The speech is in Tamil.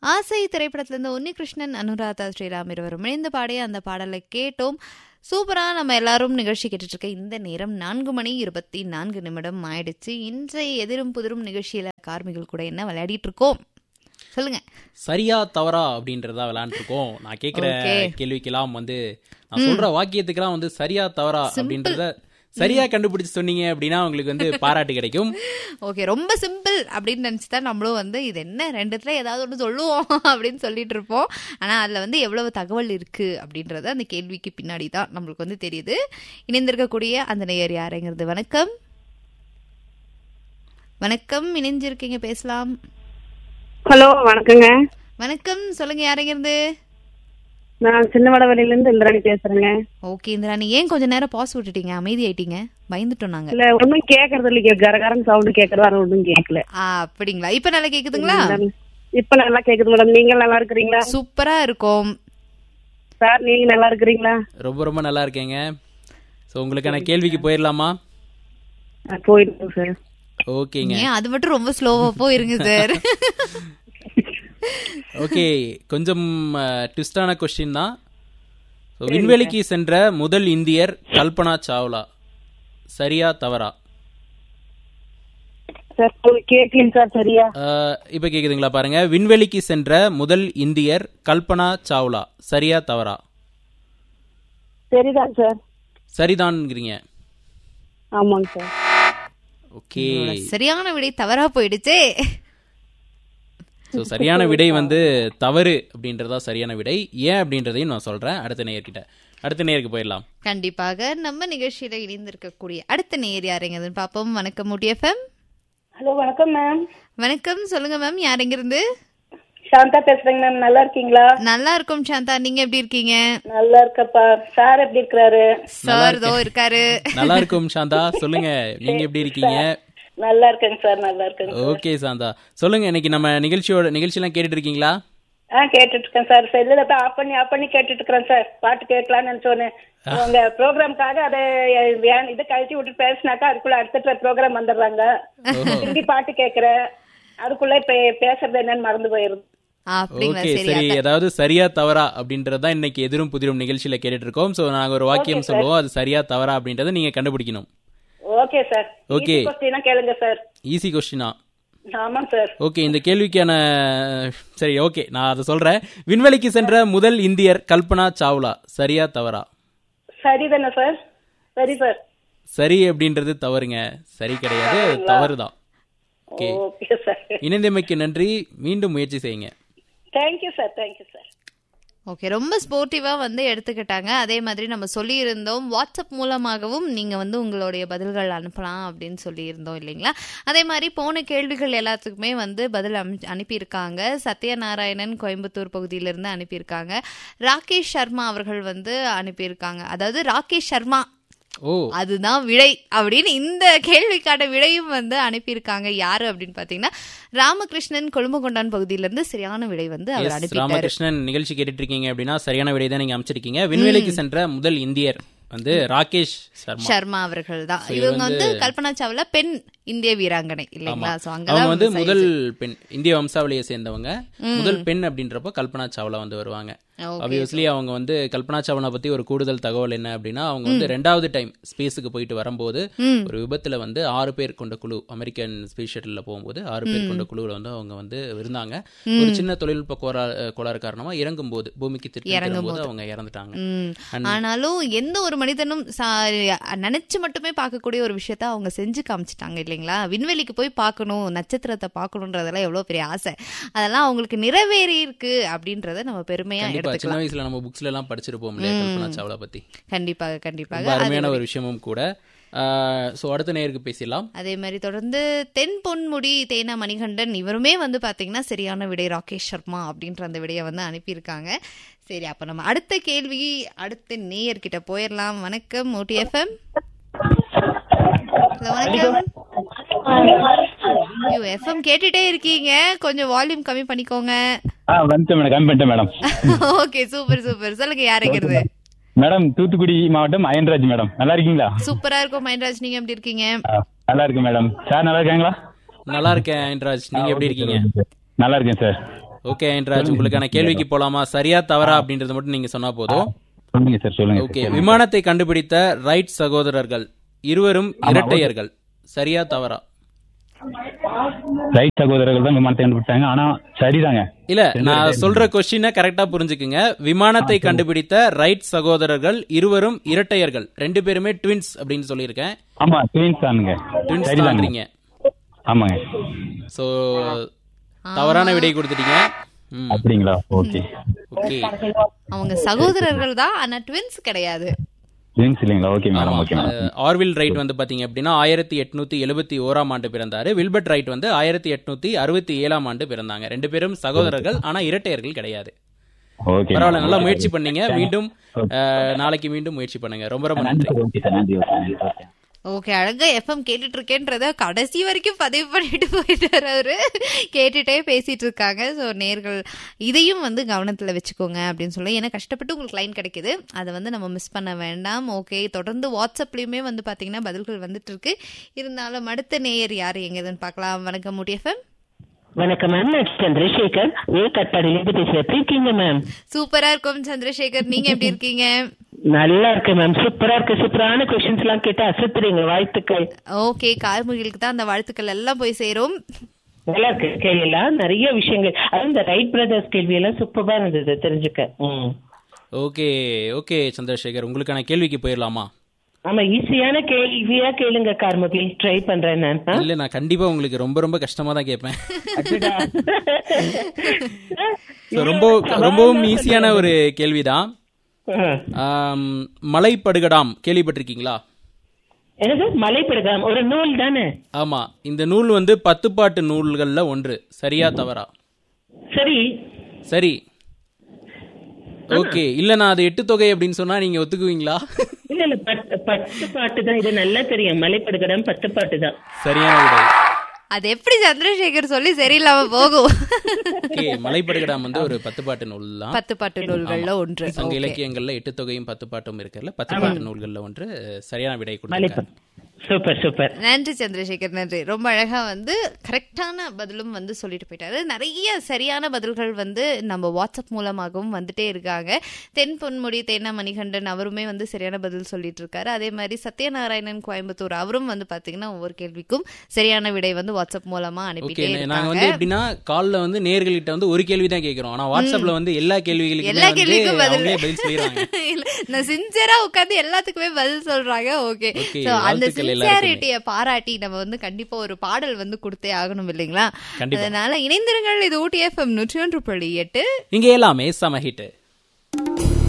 ஆசை திரைப்படத்திலிருந்து உன்னிகிருஷ்ணன் அனுராதா ஸ்ரீராம் இருவரும் இணைந்து பாடிய அந்த பாடலை கேட்டோம் சூப்பரா நம்ம எல்லாரும் நிகழ்ச்சி கேட்டுட்டு இருக்க இந்த நேரம் நான்கு மணி இருபத்தி நான்கு நிமிடம் ஆயிடுச்சு இன்றைய எதிரும் புதிரும் நிகழ்ச்சியில கார்மிகள் கூட என்ன விளையாடிட்டு இருக்கோம் சொல்லுங்க சரியா தவறா அப்படின்றதா விளையாண்டுருக்கோம் நான் கேட்கிற Okay. கேள்விக்கெல்லாம் வந்து நான் சொல்ற வாக்கியத்துக்கெல்லாம் வந்து சரியா தவறா அப்படின்றத சரியா கண்டுபிடிச்சு சொன்னீங்க அப்படின்னா உங்களுக்கு வந்து பாராட்டு கிடைக்கும் ஓகே ரொம்ப சிம்பிள் அப்படின்னு நினச்சி தான் நம்மளும் வந்து இது என்ன ரெண்டுத்துல ஏதாவது ஒன்று சொல்லுவோம் அப்படின்னு சொல்லிட்டு இருப்போம் ஆனால் அதில் வந்து எவ்வளவு தகவல் இருக்கு அப்படின்றது அந்த கேள்விக்கு பின்னாடி தான் நம்மளுக்கு வந்து தெரியுது இணைந்திருக்கக்கூடிய அந்த நேயர் யாருங்கிறது வணக்கம் வணக்கம் இணைஞ்சிருக்கீங்க பேசலாம் ஹலோ வணக்கங்க வணக்கம் சொல்லுங்க யாருங்கிறது நான் சின்னவடவெளியில இருந்து இந்திராணி பேசுறேங்க ஓகே இந்திரா நீ ஏன் கொஞ்ச நேரம் பாஸ் விட்டுட்டீங்க அமைதி ஆயிட்டீங்க பயந்துட்டோம் நாங்க இல்ல ஒண்ணும் கேக்குறது இல்லைங்க கரகரன் சவுண்ட் கேக்குறதா ஒண்ணும் கேட்கல ஆ அப்படிங்களா இப்ப நல்லா கேக்குதுங்களா இப்ப நல்லா கேக்குது மேடம் நீங்க நல்லா இருக்கிறீங்களா சூப்பரா இருக்கும் சார் நீங்க நல்லா இருக்கிறீங்களா ரொம்ப ரொம்ப நல்லா இருக்கேங்க ஸோ உங்களுக்கான கேள்விக்கு போயிடலாமா நான் போயிட்டு சார் ஓகேங்க ஏன் அது மட்டும் ரொம்ப ஸ்லோவா போயிருங்க சார் ஓகே கொஞ்சம் ட்விஸ்டான கொஸ்டின் தான் So, விண்வெளிக்கு சென்ற முதல் இந்தியர் கல்பனா சாவ்லா சரியா தவறா சார் கேட்கலீங்க சார் சரியா அஹ், இப்ப கேக்குதுங்களா பாருங்க விண்வெளிக்கு சென்ற முதல் இந்தியர் கல்பனா சாவ்லா சரியா தவறா சரிதான் சார் சரிதான்ங்கிறீங்க ஆமாங்க சார் ஓகே சரியான விடை தவறா போயிடுச்சே ஸோ சரியான விடை வந்து தவறு அப்படின்றதா சரியான விடை ஏன் அப்படின்றதையும் நான் சொல்றேன் அடுத்த நேயர்கிட்ட அடுத்த நேயருக்கு போயிடலாம் கண்டிப்பாக நம்ம நிகழ்ச்சியில இணைந்திருக்கக்கூடிய அடுத்த நேர் யாருங்கன்னு பாப்போம் வணக்கம் எஃப்எம் ஹலோ வணக்கம் மேம் வணக்கம் சொல்லுங்க மேம் யாருங்க இருந்து சாந்தா பேசுறேங்க மேம் நல்லா இருக்கீங்களா நல்லா இருக்கும் சாந்தா நீங்க எப்படி இருக்கீங்க நல்லா இருக்கப்பா சார் எப்படி இருக்கிறாரு சார் தோ இருக்காரு நல்லா இருக்கும் சாந்தா சொல்லுங்க நீங்க எப்படி இருக்கீங்க நல்லா இருக்கேங்க சார் நல்லா இருக்கேங்க ஓகே சாந்தா சொல்லுங்க இன்னைக்கு நம்ம நிகழ்ச்சியோட நிகழ்ச்சியெல்லாம் கேட்டுட்டு இருக்கீங்களா ஆ கேட்டுட்டு இருக்கேன் சார் செல்லுல போய் ஆஃப் பண்ணி ஆஃப் பண்ணி கேட்டுட்டு இருக்கிறேன் சார் பாட்டு கேட்கலாம்னு நினைச்சோன்னு உங்க ப்ரோக்ராம்காக அதை ஏன் இது கழிச்சு விட்டு பேசினாக்கா அதுக்குள்ள அடுத்த ப்ரோக்ராம் வந்துடுறாங்க ஹிந்தி பாட்டு கேட்கறேன் அதுக்குள்ள இப்ப பேசுறது என்னன்னு மறந்து போயிருது அப்படிங்களா ஓகே சரி சரி அதாவது சரியா தவறா அப்படின்றது தான் இன்னைக்கு எதிரும் புதிரும் நிகழ்ச்சியில கேட்டுட்டு இருக்கோம் ஸோ நாங்க ஒரு வாக்கியம் சொல்லுவோம் அது சரியா தவறா அப்படின்றத நீங்க கண்டுபிடிக்கணும் ஓகே சார் Okay. கொஸ்டினா கேளுங்க சார் ஈஸி கொஸ்டினா ஆமாங்க சார் ஓகே இந்த கேள்விக்கான சரி ஓகே நான் அதை சொல்றேன் விண்வெளிக்கு சென்ற முதல் இந்தியர் கல்பனா சாவ்லா சரியா தவறா சரிதானே சார் சரி சார் சரி அப்படின்றது தவறுங்க சரி கிடையாது தவறு தான் ஓகே ஓகே சார் இணைந்தமைக்கு நன்றி மீண்டும் முயற்சி செய்யுங்க thank you sir thank you sir okay ரொம்ப ஸ்போர்ட்டிவா வந்து எடுத்துக்கிட்டாங்க அதே மாதிரி நம்ம சொல்லியிருந்தோம் வாட்ஸ்அப் மூலமாகவும் நீங்க வந்து உங்களுடைய பதில்கள் அனுப்பலாம் அப்படின்னு சொல்லியிருந்தோம் இல்லைங்களா அதே மாதிரி போன கேள்விகள் எல்லாத்துக்குமே வந்து பதில் அனுப்பி- அனுப்பியிருக்காங்க சத்யநாராயணன் கோயம்புத்தூர் பகுதியிலிருந்து அனுப்பியிருக்காங்க ராகேஷ் சர்மா அவர்கள் வந்து அனுப்பியிருக்காங்க அதாவது ராகேஷ் சர்மா ஓ அதுதான் விடை அப்படின்னு இந்த கேள்விக்கான விடையும் வந்து அனுப்பியிருக்காங்க யாரு அப்படின்னு பாத்தீங்கன்னா ராமகிருஷ்ணன் கொழும்புகொண்டான் பகுதியிலிருந்து சரியான விடை வந்து அவர் எஸ் அனுப்பிட்டாரு ராமகிருஷ்ணன் நிகழ்ச்சி கேட்டுட்டு இருக்கீங்க அப்படின்னா சரியான விடை தான் நீங்க அமைச்சிருக்கீங்க விண்வெளிக்கு சென்ற முதல் இந்தியர் வந்து ராகேஷ் சர்மா சர்மா அவர்கள் தான் இவங்க வந்து கல்பனா சாவ்லா பெண் இந்திய வீராங்கனை இல்லைங்களா சோ அவங்க அங்கதான் வந்து வந்து முதல் பெண் இந்திய வம்சாவளியை சேர்ந்தவங்க முதல் பெண் அப்படின்றப்போ கல்பனா சாவ்லா வந்து வருவாங்க Okay, ஆப்வியஸ்லி அவங்க வந்து கல்பனா சாவ்லா பத்தி ஒரு கூடுதல் தகவல் என்ன அப்படின்னா அவங்க வந்து ரெண்டாவது டைம் ஸ்பேஸுக்கு போயிட்டு வரும்போது ஒரு விபத்துல வந்து ஆறு பேர் கொண்ட குழு அமெரிக்கன் ஸ்பேஸ் ஷட்டில் போகும்போது ஆறு பேர் கொண்ட குழுவில் வந்து அவங்க வந்து இருந்தாங்க ஒரு சின்ன தொழில்நுட்ப கோரா கோளாறு காரணமா இறங்கும் போது பூமிக்கு திருப்பி போது அவங்க இறந்துட்டாங்க ம். ஆனாலும் எந்த ஒரு மனிதனும் சா- நினைச்சு மட்டுமே பார்க்கக்கூடிய ஒரு விஷயத்த அவங்க செஞ்சு காமிச்சிட்டாங்க இல்லைங்களா விண்வெளிக்கு போய் பார்க்கணும் நட்சத்திரத்தை பார்க்கணுன்றதெல்லாம் எவ்வளவு பெரிய ஆசை அதெல்லாம் அவங்களுக்கு நிறைவேறி இருக்கு அப்படின்றத நம்ம பெருமையா கண்டிப்பா எடுத்துக்கலாம் சின்ன வயசுல நம்ம புக்ஸ்ல எல்லாம் படிச்சிருப்போம் இல்லையா கல்பனா சாவ்லா பத்தி கண்டிப்பாக ரொம்ப கண்டிப்பாக அருமையான ஒரு விஷயமும் கூட ஸோ அடுத்த நேருக்கு பேசலாம் அதே மாதிரி தொடர்ந்து தென் பொன்முடி தேனா மணிகண்டன் இவருமே வந்து பாத்தீங்கன்னா சரியான விடை ராகேஷ் சர்மா அப்படின்ற அந்த விடையை வந்து அனுப்பியிருக்காங்க சரி அப்ப நம்ம அடுத்த கேள்வி அடுத்த நேயர்கிட்ட போயிடலாம் வணக்கம் ஓடி எஃப்எம் வணக்கம் ஐயோ எஃப்எம் கேட்டுட்டே இருக்கீங்க கொஞ்சம் வால்யூம் கம்மி பண்ணிக்கோங்க ஆ வந்துட்டேன் மேடம் கம்மி பண்ணிட்டேன் மேடம் ஓகே சூப்பர் சூப்பர் சொல்லுங்க யாருங்கிறது மேடம் தூத்துக்குடி மாவட்டம் அயன்ராஜ் மேடம் நல்லா இருக்கீங்களா சூப்பரா இருக்கும் மயன்ராஜ் நீங்க எப்படி இருக்கீங்க ஆ, நல்லா இருக்கு மேடம் சார் நல்லா இருக்காங்களா நல்லா இருக்கேன் ஐன்ராஜ் நீங்க எப்படி இருக்கீங்க நல்லா இருக்கேன் சார் ஓகே ஐன்ராஜ் உங்களுக்கான கேள்விக்கு போலாமா சரியா தவறா அப்படின்றது மட்டும் நீங்க சொன்னா போதும் சொல்லுங்க சார் சொல்லுங்க ஓகே விமானத்தை கண்டுபிடித்த ரைட் சகோதரர்கள் இருவரும் இரட்டையர்கள் சரியா தவறா ரைட் சகோதரர்கள் தான் விமானத்தை கண்டுபிடிச்சாங்க ஆனா சரிதாங்க இல்ல நான் சொல்ற கொஸ்டினை கரெக்டா புரிஞ்சுக்குங்க விமானத்தை கண்டுபிடித்த ரைட் சகோதரர்கள் இருவரும் இரட்டையர்கள் ரெண்டு பேருமே ட்வின்ஸ் அப்படின்னு சொல்லியிருக்கேன் ஆமா ட்வின்ஸ் தானுங்க ட்வின்ஸ் சரிதாங்க தான்றீங்க ஆமாங்க சோ தவறான விடை கொடுத்துட்டீங்க ம், அப்படிங்களா ஓகே ஓகே அவங்க சகோதரர்கள் தான் ஆனா ட்வின்ஸ் கிடையாது ட்வின்ஸ் இல்லைங்களா okay madam okay madam ah, Auroville right வந்து பாத்தீங்க அப்படின்னா ஆயிரத்தி எட்நூத்தி எழுபத்தி ஓராம் ஆண்டு பிறந்தாரு வில்பர்ட் ரைட் வந்து ஆயிரத்தி எட்நூத்தி அறுபத்தி ஏழாம் ஆண்டு பிறந்தாங்க ரெண்டு பேரும் சகோதரர்கள் ஆனா இரட்டையர்கள் கிடையாது ஓகே பரவாயில்ல நல்லா முயற்சி பண்ணீங்க மீண்டும் அஹ், நாளைக்கு மீண்டும் முயற்சி பண்ணுங்க ரொம்ப ரொம்ப நன்றி ஓகே சார் நன்றி ஓகே நன்றி ஓகே ஓகே அழகா எஃப்எம் கேட்டுட்டு இருக்கேன்றத கடைசி வரைக்கும் பதிவு பண்ணிட்டு போயிட்டாரு அவரு கேட்டுட்டே பேசிட்டு இருக்காங்க ஸோ நேர்கள் இதையும் வந்து கவனத்துல வச்சுக்கோங்க அப்படின்னு சொல்லி ஏன்னா கஷ்டப்பட்டு உங்களுக்கு லைன் கிடைக்குது அதை வந்து நம்ம மிஸ் பண்ண வேண்டாம் ஓகே தொடர்ந்து வாட்ஸ்அப்லயுமே வந்து பாத்தீங்கன்னா பதில்கள் வந்துட்டு இருக்கு இருந்தாலும் அடுத்த நேயர் யார் எங்கதுன்னு பார்க்கலாம் வணக்கம் முடி எஃப்எம் வணக்கம் மேம் நான் சந்திரசேகர் ஏ கட்டாடிலிருந்து பேசுறேன் எப்படி இருக்கீங்க மேம் சூப்பரா இருக்கும் சந்திரசேகர் நீங்க எப்படி இருக்கீங்க நல்லா இருக்கு மேம் சூப்பரா இருக்கு சூப்பரான கொஸ்டின்ஸ் எல்லாம் கேட்டு அசத்துறீங்க வாழ்த்துக்கள் ஓகே கார்முகிலுக்கு தான் அந்த வாழ்த்துக்கள் எல்லாம் போய் சேரும் நல்லா இருக்கு கேள்வியெல்லாம் நிறைய விஷயங்கள் அதுவும் இந்த ரைட் பிரதர்ஸ் கேள்வி எல்லாம் சூப்பரா இருந்தது தெரிஞ்சுக்க ம். ஓகே ஓகே சந்திரசேகர் உங்களுக்கான கேள்விக்கு போயிடலாமா ஆமா ஈஸியான கேள்வியா கேளுங்க கார்முகில் ட்ரை பண்றேன் நான் ஆ? இல்ல நான் கண்டிப்பா உங்களுக்கு ரொம்ப ரொம்ப கஷ்டமா தான் கேட்பேன் அடடா. So, ரொம்ப ரொம்பவும் ஈஸியான ஒரு கேள்விதான் ஆ. ஆம், மலைப்படுகடாம் கேள்விப்பட்டிருக்கீங்களா என்னது மலைப்படுகாம் ஒரு நூல் தானே ஆமா இந்த நூல் வந்து பத்துப்பாட்டு நூல்கள்ல ஒன்று சரியா தவறா சரி சரி ஓகே இல்ல நான் அது எட்டு தொகை அப்படின்னு சொன்னா நீங்க ஒத்துக்குவீங்களா இல்ல இல்ல பத்து பத்து பாட்டு தான் இது நல்லா தெரியும் மலைப்படுகடம் பத்து பாட்டு தான் சரியான விடை அது எப்படி சந்திரசேகர் சொல்லி சரியில்லாம போகும் ஓகே மலைப்படுகடாம் வந்து ஒரு பத்து பாட்டு நூல் தான் பத்து பாட்டு நூல்கள்ல ஒன்று சங்க இலக்கியங்கள்ல எட்டு தொகையும் பத்து பாட்டும் இருக்குல்ல பத்து பாட்டு நூல்கள்ல ஒன்று சரியான விடை கொடுத்திருக்காரு மலைப்ப சூப்பர் சூப்பர் நன்றி சந்திரசேகர் நன்றி ரொம்ப அழகா வந்து கரெக்டான பதிலும் வந்து சொல்லிட்டு போயிட்டாரு நிறைய சரியான பதில்கள் வந்து நம்ம வாட்ஸ்அப் மூலமாகவும் வந்துட்டே இருக்காங்க தென் பொன்முடி தேனா மணிகண்டன் அவருமே வந்து சரியான பதில் சொல்லிட்டு இருக்காரு அதே மாதிரி சத்யநாராயணன் கோயம்புத்தூர் அவரும் வந்து பாத்தீங்கன்னா ஒவ்வொரு கேள்விக்கும் சரியான விடை வந்து வாட்ஸ்அப் மூலமா ஓகே அனுப்பிட்டே நாங்க இருக்காங்க வந்து எப்படின்னா கால்ல வந்து நேர்கள்கிட்ட வந்து ஒரு கேள்வி தான் கேக்குறோம் ஆனா வாட்ஸ்அப்ல வந்து எல்லா கேள்விகளுக்கும் எல்லா கேள்விக்கும் பதில் அவங்களே பதில் சொல்லிடுறாங்க இல்ல, நான் சின்சியரா உட்கார்ந்து எல்லாத்துக்குமே பதில் சொல்றாங்க ஓகே Okay, சோ அந்த வாழ்த்துக்கள் சின்சியாரிட்டிய பாராட்டி நம்ம வந்து கண்டிப்பா ஒரு பாடல் வந்து கொடுத்தே ஆகணும் இல்லைங்களா கண்டிப்பா. அதனால இணைந்திருங்கள் இது ஊட்டி எஃப்எம் நூற்றி ஒன்று புள்ளி எட்டு இங்க எல்லாமே சம ஹிட்